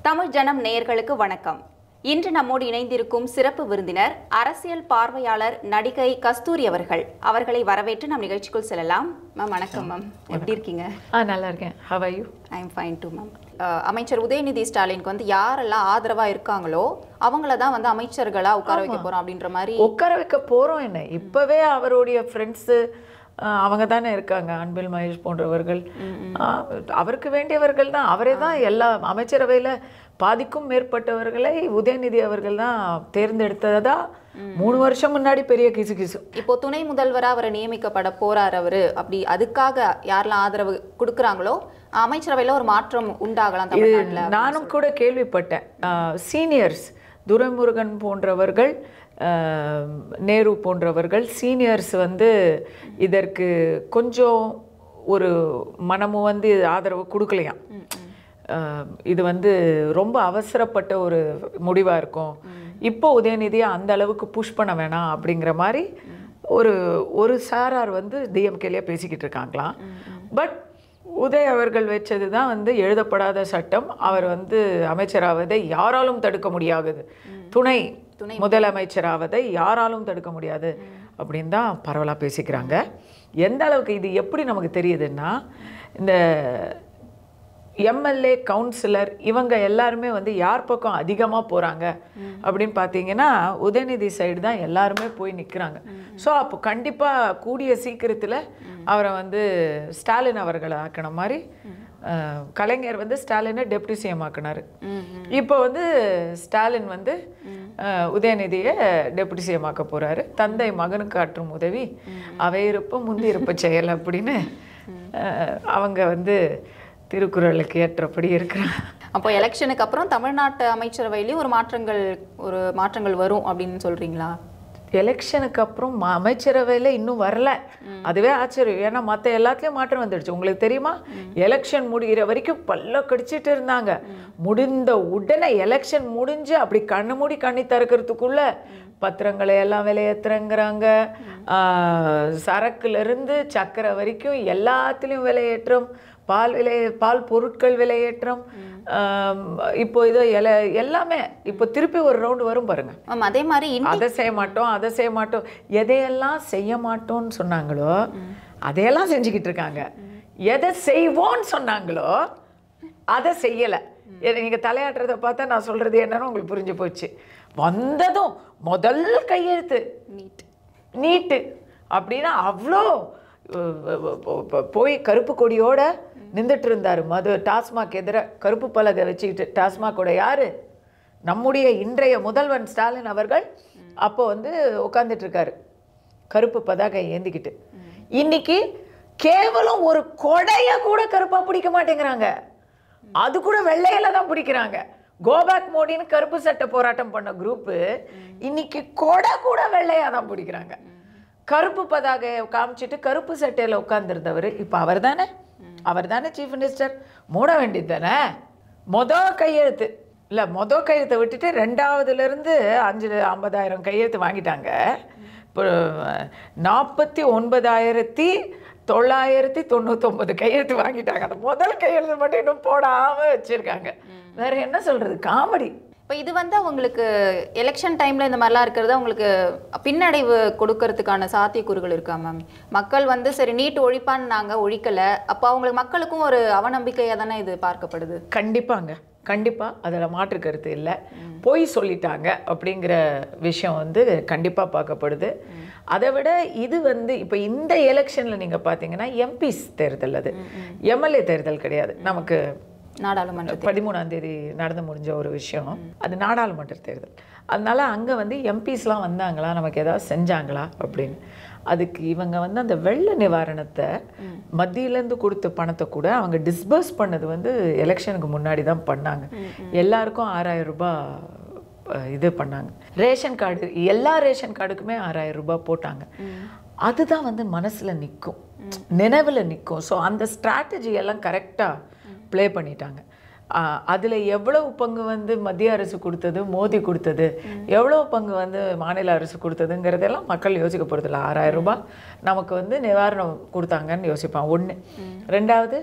தமிழ் ஜனம் நேயர்களுக்கு வணக்கம் இன்று நம்மோடு இணைந்திருக்கும் சிறப்பு விருந்தினர் அரசியல் பார்வையாளர் நடிகை கஸ்தூரி அவர்கள் அவர்களை வரவேற்று நம் நிகழ்ச்சிக்குள் செல்லலாம் மேம் வணக்கம் மேம் எப்படி இருக்கீங்க ஆ நல்லா இருக்கேன் how are you I am fine too ma'am அமைச்சர் உதயநிதி ஸ்டாலினுக்கு வந்து யாரெல்லாம் ஆதரவா இருக்காங்களோ அவங்கள தான் வந்து அமைச்சர்களா உட்கார வைக்க போறோம் அப்படின்ற மாதிரி உட்கார வைக்க போறோம் என்ன இப்பவே அவருடைய ஃப்ரெண்ட்ஸு அவங்க தானே இருக்காங்க அன்பில் மகேஷ் போன்றவர்கள் ஆ, அவருக்கு வேண்டியவர்கள் தான் அவரே தான் எல்லா அமைச்சரவையில பாதிக்கும் மேற்பட்டவர்களை உதயநிதி அவர்கள் தான் தேர்ந்தெடுத்ததா மூணு வருஷம் முன்னாடி பெரிய கிசு கிசு இப்போ துணை முதல்வரா அவரை நியமிக்கப்பட போறார் அவரு அப்படி அதுக்காக யாரெல்லாம் ஆதரவு கொடுக்குறாங்களோ அமைச்சரவையில ஒரு மாற்றம் உண்டாகலாம் தமிழ்நாட்டுல நானும் கூட கேள்விப்பட்டேன் சீனியர்ஸ் துரைமுருகன் போன்றவர்கள் ஆ, நேரு போன்றவர்கள் சீனியர்ஸ் வந்து இதற்கு கொஞ்சம் ஒரு மனமும் வந்து ஆதரவு கொடுக்கலையாம் ஆ, இது வந்து ரொம்ப அவசரப்பட்ட ஒரு முடிவாக இருக்கும் இப்போ உதயநிதியை அந்த அளவுக்கு புஷ் பண்ண வேணாம் அப்படிங்கிற மாதிரி ஒரு ஒரு சாரார் வந்து டிஎம்கேலேயே பேசிக்கிட்டு இருக்காங்களாம் பட் உதய் அவர்கள் வச்சது தான் வந்து எழுதப்படாத சட்டம் அவர் வந்து அமைச்சராவதை யாராலும் தடுக்க முடியாது துணை முதலமைச்சராவதை யாராலும் தடுக்க முடியாது அப்படின்னு தான் பரவலாக பேசிக்கிறாங்க எந்த அளவுக்கு இது எப்படி நமக்கு தெரியுதுன்னா இந்த எம்எல்ஏ கவுன்சிலர் இவங்க எல்லாருமே வந்து யார் பக்கம் அதிகமாக போகிறாங்க அப்படின்னு பார்த்தீங்கன்னா உதயநிதி சைடு தான் எல்லாருமே போய் நிற்கிறாங்க ஸோ அப்போ கண்டிப்பாக கூடிய சீக்கிரத்தில் அவரை வந்து ஸ்டாலின் அவர்களை ஆக்கின மாதிரி அஹ், கலைஞர் வந்து ஸ்டாலினை டெப்டி சிஎம் ஆக்கினார் இப்போ வந்து ஸ்டாலின் வந்து அஹ், உதயநிதியை டெப்டி சிஎம் ஆக்க போகிறாரு தந்தை மகனுக்கு ஆற்றும் உதவி அவை இருப்ப முந்தி இருப்ப செயல் அப்படின்னு அஹ், அவங்க வந்து திருக்குறளுக்கு ஏற்றபடி இருக்கிறாங்க அப்போ எலெக்ஷனுக்கு அப்புறம் தமிழ்நாட்டு அமைச்சரவையிலயும் ஒரு மாற்றங்கள் ஒரு மாற்றங்கள் வரும் அப்படின்னு சொல்றீங்களா எலெக்ஷனுக்கு அப்புறம் ம- அமைச்சரவையில் இன்னும் வரல அதுவே ஆச்சரியம் ஏன்னா மற்ற எல்லாத்துலேயும் மாற்றம் வந்துடுச்சு உங்களுக்கு தெரியுமா எலெக்ஷன் முடிகிற வரைக்கும் பல்ல கடிச்சிட்டு இருந்தாங்க முடிந்த உடனே எலெக்ஷன் முடிஞ்சு அப்படி கண்ணு மூடி கண்ணி திறக்கிறதுக்குள்ள பத்திரங்களை எல்லாம் விலையேற்றுறங்கிறாங்க சரக்குலேருந்து சக்கரை வரைக்கும் எல்லாத்துலேயும் விலையேற்றம் பால் விலை பால் பொருட்கள் விலையேற்றம் ஆம், இப்போ இது எல எல்லாமே இப்போ திருப்பி ஒரு ரவுண்டு வரும் பாருங்க மேம் அதே மாதிரி இன்- அதை செய்ய மாட்டோம் அதை செய்ய மாட்டோம் எதையெல்லாம் செய்ய மாட்டோம்னு சொன்னாங்களோ அதையெல்லாம் செஞ்சுக்கிட்டு இருக்காங்க எதை செய்வோம்னு சொன்னாங்களோ அதை செய்யலை நீங்கள் தலையாட்டுறதை பார்த்தா நான் சொல்கிறது என்னன்னு உங்களுக்கு புரிஞ்சு போச்சு வந்ததும் முதல் கையெழுத்து நீட் நீட்டு அப்படின்னா அவ்வளோ அஹ், அஹ், அஹ், போய் கருப்பு கொடியோட நின்றுட்டு இருந்தார் மது டாஸ்மாக் எதிர கருப்பு பலகை வச்சுக்கிட்டு டாஸ்மாகோட யாரு நம்முடைய இன்றைய முதல்வன் ஸ்டாலின் அவர்கள் அப்போ வந்து உட்காந்துட்டு இருக்காரு கருப்பு பதாகை ஏந்திக்கிட்டு இன்னைக்கு கேவலம் ஒரு கொடைய கூட கருப்பா பிடிக்க மாட்டேங்கிறாங்க அது கூட வெள்ளையில தான் பிடிக்கிறாங்க கோபேக் மோடின்னு கருப்பு சட்டை போராட்டம் பண்ண குரூப்பு இன்னைக்கு கொடை கூட வெள்ளையா தான் பிடிக்கிறாங்க கருப்பு பதாகையை காமிச்சிட்டு கருப்பு சட்டையில உட்கார்ந்துருந்தவர் இப்போ அவர் தானே அவர் தானே சீஃப் மினிஸ்டர் மூட வேண்டியது தானே மொதல் கையெழுத்து இல்லை மொதல் கையெழுத்தை விட்டுட்டு ரெண்டாவதுல இருந்து அஞ்சு ஐம்பதாயிரம் கையெழுத்து வாங்கிட்டாங்க இப்போ நாற்பத்தி ஒன்பதாயிரத்தி தொள்ளாயிரத்தி தொண்ணூத்தொம்பது கையெழுத்து வாங்கிட்டாங்க அந்த முதல் கையெழுத்து மட்டும் இன்னும் போடாமல் வச்சுருக்காங்க வேற என்ன சொல்கிறது காமெடி இப்போ இது வந்து அவங்களுக்கு எலெக்ஷன் டைம்ல இந்த மாதிரிலாம் இருக்கிறது அவங்களுக்கு பின்னடைவு கொடுக்கறதுக்கான சாத்தியக்கூறுகள் இருக்கா மேம் மக்கள் வந்து சரி நீட் ஒழிப்பான்னு நாங்க ஒழிக்கல அப்போ அவங்களுக்கு மக்களுக்கும் ஒரு அவநம்பிக்கையா தானே இது பார்க்கப்படுது கண்டிப்பாங்க கண்டிப்பாக அதில் மாற்று கருத்து இல்லை பொய் சொல்லிட்டாங்க அப்படிங்கிற விஷயம் வந்து கண்டிப்பாக பார்க்கப்படுது அதை விட இது வந்து இப்போ இந்த எலெக்ஷனில் நீங்கள் பார்த்தீங்கன்னா எம்பிஸ் தேர்தல் அது எம்எல்ஏ தேர்தல் கிடையாது நமக்கு நாடாளுமன்ற பதிமூணாம் தேதி நடந்து முடிஞ்ச ஒரு விஷயம் அது நாடாளுமன்ற தேர்தல் அதனால அங்கே வந்து எம்பிஸ்லாம் வந்தாங்களா நமக்கு ஏதாவது செஞ்சாங்களா அப்படின்னு அதுக்கு இவங்க வந்து அந்த வெள்ள நிவாரணத்தை மத்தியிலேருந்து கொடுத்த பணத்தை கூட அவங்க டிஸ்பர்ஸ் பண்ணது வந்து எலெக்ஷனுக்கு முன்னாடி தான் பண்ணாங்க எல்லாருக்கும் ஆறாயிரம் ரூபாய் அஹ், இது பண்ணாங்க ரேஷன் கார்டு எல்லா ரேஷன் கார்டுக்குமே ஆறாயிரம் ரூபாய் போட்டாங்க அதுதான் வந்து மனசில் நிற்கும் நினைவில் நிற்கும் ஸோ அந்த ஸ்ட்ராட்டஜி எல்லாம் கரெக்டாக ப்ளே பண்ணிட்டாங்க அதில் எவ்வளவு பங்கு வந்து மத்திய அரசு கொடுத்தது மோடி கொடுத்தது எவ்வளவு பங்கு வந்து மாநில அரசு கொடுத்ததுங்கிறதெல்லாம் மக்கள் யோசிக்க போகிறதில்ல ஆறாயிரம் ரூபாய் நமக்கு வந்து நிவாரணம் கொடுத்தாங்கன்னு யோசிப்பான் ஒன்று ரெண்டாவது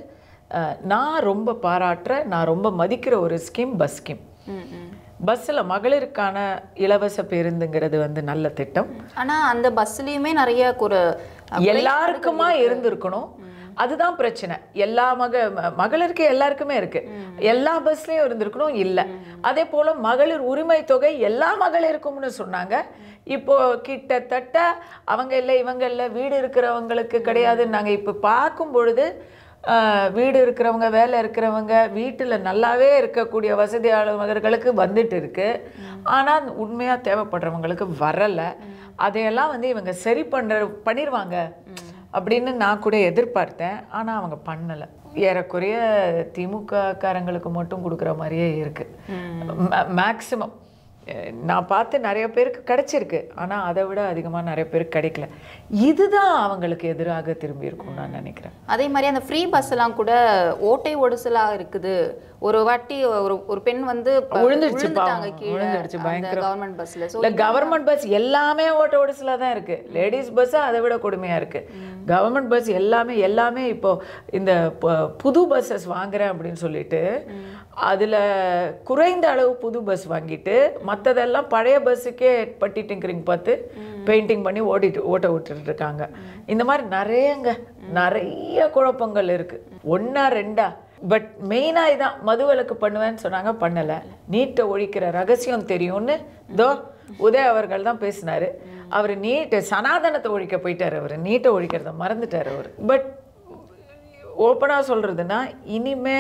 அஹ், நான் ரொம்ப பாராட்டுற நான் ரொம்ப மதிக்கிற ஒரு ஸ்கீம் பஸ் ஸ்கீம் ம், ம். பஸ்ஸில் மகளிருக்கான இலவச பேருந்துங்கிறது வந்து நல்ல திட்டம் ஆனா அந்த பஸ்லயுமே நிறைய ஒரு எல்லாருக்குமா இருந்திருக்கணும் அதுதான் பிரச்சனை எல்லா மக ம- மகளிருக்கு எல்லாருக்குமே இருக்கு எல்லா பஸ்லயும் இருந்திருக்கணும் இல்ல அதே போல மகளிர் உரிமை தொகை எல்லா மகளிருக்கும்னு சொன்னாங்க இப்போ கிட்டத்தட்ட அவங்க இல்லை இவங்க இல்லை வீடு இருக்கிறவங்களுக்கு கிடையாது நாங்க இப்போ பார்க்கும் பொழுது ஆஹ், வீடு இருக்கிறவங்க வேலை இருக்கிறவங்க வீட்டில் நல்லாவே இருக்கக்கூடிய வசதியாளர்களுக்கு வந்துட்டு இருக்கு ஆனால் உண்மையாக தேவைப்படுறவங்களுக்கு வரலை அதையெல்லாம் வந்து இவங்க சரி பண்ணுற பண்ணிடுவாங்க அப்படின்னு நான் கூட எதிர்பார்த்தேன் ஆனால் அவங்க பண்ணலை ஏறக்குறைய திமுக காரங்களுக்கு மட்டும் கொடுக்குற மாதிரியே இருக்கு மேக்சிமம் நான் பார்த்து நிறைய பேருக்கு கிடைச்சிருக்கு ஆனால் அதை விட அதிகமாக நிறைய பேருக்கு கிடைக்கல இதுதான் அவங்களுக்கு எதிராக திரும்பி இருக்கும் நான் நினைக்கிறேன் அதே மாதிரி அந்த ஃப்ரீ பஸ் எல்லாம் கூட ஓட்டை ஒடுசலா இருக்குது ஒரு வாட்டி ஒரு ஒரு பெண் வந்து ப- விழுந்துடுச்சு விழுந்துட்டாங்க பாவம். கீழே விழுந்துடுச்சு, அந்த பயங்கரம். கவர்மெண்ட் பஸ்ல சோ இல்லை கவர்மெண்ட் பஸ் எல்லாமே ஓட்ட ஓடிசில் தான் இருக்கு லேடிஸ் பஸ் அதை விட கொடுமையாக இருக்கு கவர்மெண்ட் பஸ் எல்லாமே எல்லாமே இப்போ இந்த ப- புது பஸ்ஸஸ் வாங்குறேன் அப்படின்னு சொல்லிட்டு அதில் குறைந்த அளவு புது பஸ் வாங்கிட்டு மற்றதெல்லாம் பழைய பஸ்ஸுக்கே பட்டி டிங்கரிங் பார்த்து பெயிண்டிங் பண்ணி ஓட்டிட்டு ஓட்ட விட்டுட்டு இருக்காங்க இந்த மாதிரி நிறையங்க நிறைய குழப்பங்கள் இருக்கு ஒன்றா ரெண்டா பட் மெயினாக இதான் மதுவிலக்கு பண்ணுவேன்னு சொன்னாங்க பண்ணலை நீட்டை ஒழிக்கிற ரகசியம் தெரியும்னு தோ உதய் அவர்கள் தான் பேசினாரு அவர் நீட்டை சனாதனத்தை ஒழிக்க போயிட்டார் அவர் நீட்டை ஒழிக்கிறத மறந்துட்டார் அவர் பட் ஓப்பனாக சொல்கிறதுனா இனிமே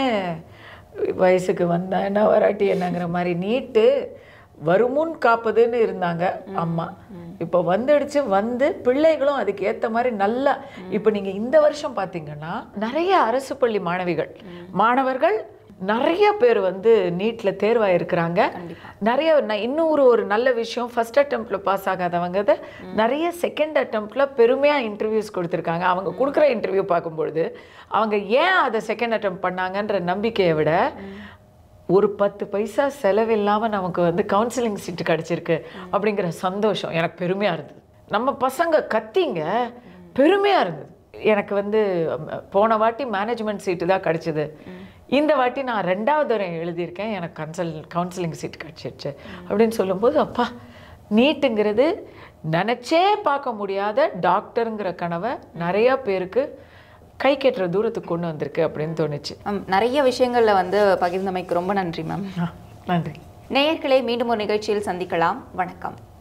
வயசுக்கு வந்தா என்ன வராட்டி என்னங்கிற மாதிரி நீட்டு வருமுன் காப்பதுன்னு இருந்தாங்க அம்மா இப்போ வந்துடுச்சு வந்து பிள்ளைகளும் அதுக்கு ஏற்ற மாதிரி நல்லா இப்போ நீங்கள் இந்த வருஷம் பார்த்தீங்கன்னா நிறைய அரசு பள்ளி மாணவிகள் மாணவர்கள் நிறைய பேர் வந்து நீட்டில் தேர்வாயிருக்கிறாங்க நிறைய ந- இன்னும் ஒரு ஒரு நல்ல விஷயம் ஃபர்ஸ்ட் அட்டம்ப்ட்ல பாஸ் ஆகாதவங்க இதை நிறைய செகண்ட் அட்டம்ப்ட்ல பெருமையாக இன்டர்வியூஸ் கொடுத்துருக்காங்க அவங்க கொடுக்குற இன்டர்வியூ பார்க்கும்பொழுது அவங்க ஏன் அதை செகண்ட் அட்டம் பண்ணாங்கன்ற நம்பிக்கையை விட ஒரு பத்து பைசா செலவில்லாமல் நமக்கு வந்து கவுன்சிலிங் சீட்டு கிடச்சிருக்கு அப்படிங்கிற சந்தோஷம் எனக்கு பெருமையாக இருந்தது நம்ம பசங்க கத்திங்க பெருமையாக இருந்தது எனக்கு வந்து ம், போன வாட்டி மேனேஜ்மெண்ட் சீட்டு தான் கிடச்சிது இந்த வாட்டி நான் ரெண்டாவது தரம் எழுதியிருக்கேன் எனக்கு கன்சல் கவுன்சிலிங் சீட் கிடச்சிருச்சு அப்படின்னு சொல்லும்போது அப்பா நீட்டுங்கிறது நினச்சே பார்க்க முடியாத டாக்டருங்கிற கனவை நிறையா பேருக்கு கை கெட்டுற தூரத்துக்கு கொண்டு வந்திருக்கு அப்படின்னு தோணுச்சு மேம் நிறைய விஷயங்கள்ல வந்து பகிர்ந்தமைக்கு ரொம்ப நன்றி மேம் ஆ, நன்றி நேயர்களை மீண்டும் ஒரு நிகழ்ச்சியில் சந்திக்கலாம் வணக்கம்